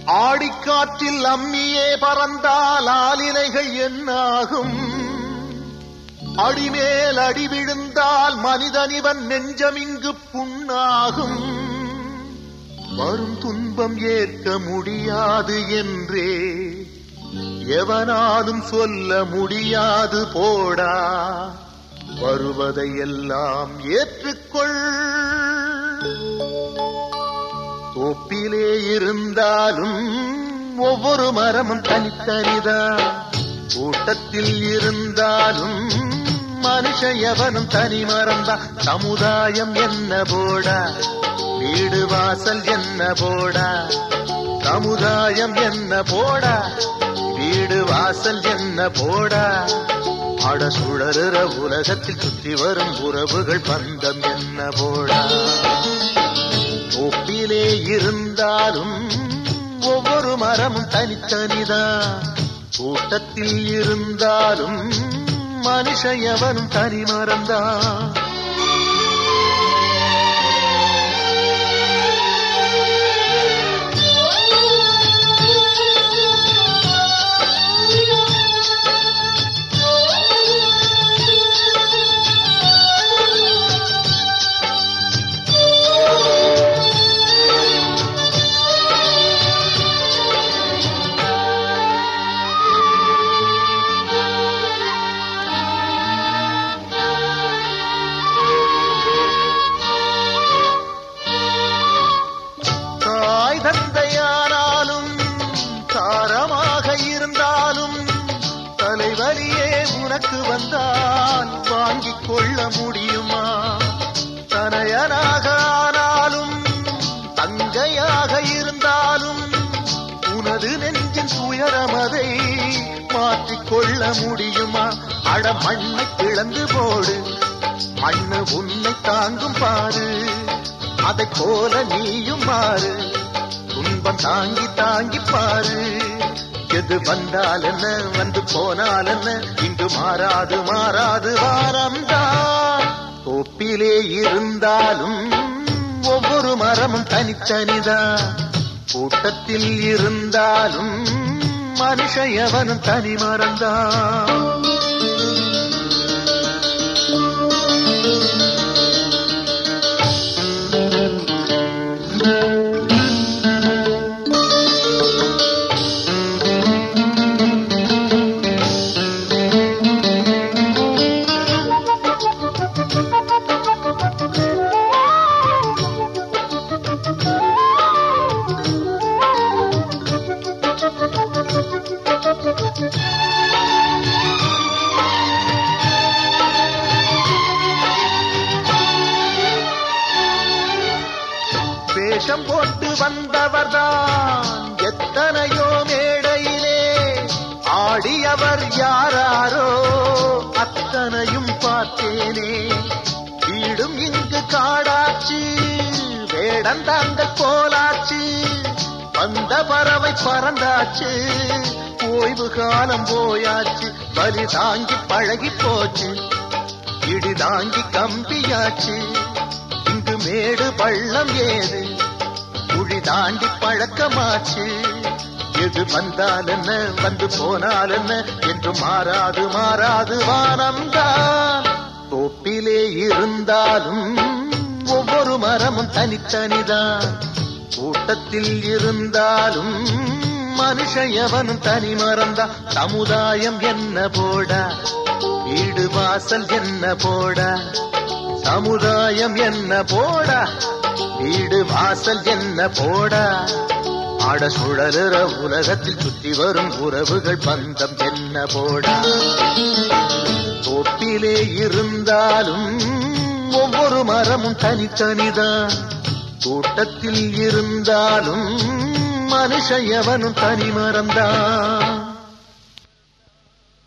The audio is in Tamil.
ஆடிக்காற்றில் அம்மியே பறந்தால் ஆலிலைகள் என்னாகும் அடிமேல் அடி விழுந்தால் மனிதனிவன் நெஞ்சமிங்கு புண்ணாகும் வரும் துன்பம் ஏற்க முடியாது என்றே எவனாலும் சொல்ல முடியாது போடா வருவதையெல்லாம் ஏற்றுக்கொள் தோப்பிலே இருந்தாலும் ஒவ்வொரு மரமும் தனித்தனிதான் கூட்டத்தில் இருந்தாலும் மனுஷ எவனும் தனி மறந்தான் சமுதாயம் என்ன போடா வீடு வாசல் என்ன போடா சமுதாயம் என்ன போடா வீடு வாசல் என்ன போடா அட சுழறுற உலகத்தில் சுற்றி வரும் உறவுகள் பந்தம் என்ன போடா ஒப்பிலே இருந்தாலும் ஒவ்வொரு மரமும் தனித்தனிதான் கூட்டத்தில் இருந்தாலும் மனுஷ எவனும் தனி மறந்தான் தாய் தந்தையானாலும் தாரமாக இருந்தாலும் தலைவலியே உனக்கு வந்தால் வாங்கிக் கொள்ள முடியுமா தனையனாக ஆனாலும் தங்கையாக இருந்தாலும் உனது நெஞ்சின் துயரமதை மாற்றிக் கொள்ள முடியுமா அட மண்ணை பிளந்து போடு மண்ணு உன்னை தாங்கும் பாரு அதைப் போல நீயும் மாறு துன்பம் தாங்கி தாங்கி பாரு எது வந்தால் என்ன வந்து போனால் என்ன இங்கு மாறாது மாறாது வாரம்தான் தோப்பிலே இருந்தாலும் ஒவ்வொரு மரமும் தனித்தனிதான் கூட்டத்தில் இருந்தாலும் மனுஷ எவனும் தனி மறந்தான் வேஷம் போட்டு வந்தவர்தான் எத்தனையோ மேடையிலே ஆடியவர் யாராரோ அத்தனையும் பார்த்தேனே வீடும் இங்கு காடாச்சு வேடம் தாங்கள் போலாச்சு வந்த பறவை பறந்தாச்சு ஓய்வு காலம் போயாச்சு பலி தாங்கி பழகி போச்சு இடி தாங்கி கம்பியாச்சு இங்கு மேடு பள்ளம் ஏது குழி தாண்டி பழக்கமாச்சு எது வந்தால் என்ன வந்து போனால் என்ன என்று மாறாது மாறாது வானம்தான் தோப்பிலே இருந்தாலும் ஒவ்வொரு மரமும் தனித்தனிதான் கூட்டத்தில் இருந்தாலும் மனுஷ எவனும் தனி மறந்தான் சமுதாயம் என்ன போடா வீடு வாசல் என்ன போடா சமுதாயம் என்ன போடா வீடு வாசல் என்ன போடா ஆட சுழலுற உலகத்தில் சுற்றி வரும் உறவுகள் பந்தம் என்ன போடா தோப்பிலே இருந்தாலும் ஒவ்வொரு மரமும் தனித்தனிதான் கூட்டத்தில் இருந்தாலும் மனுஷ எவனும் தனி மறந்தான்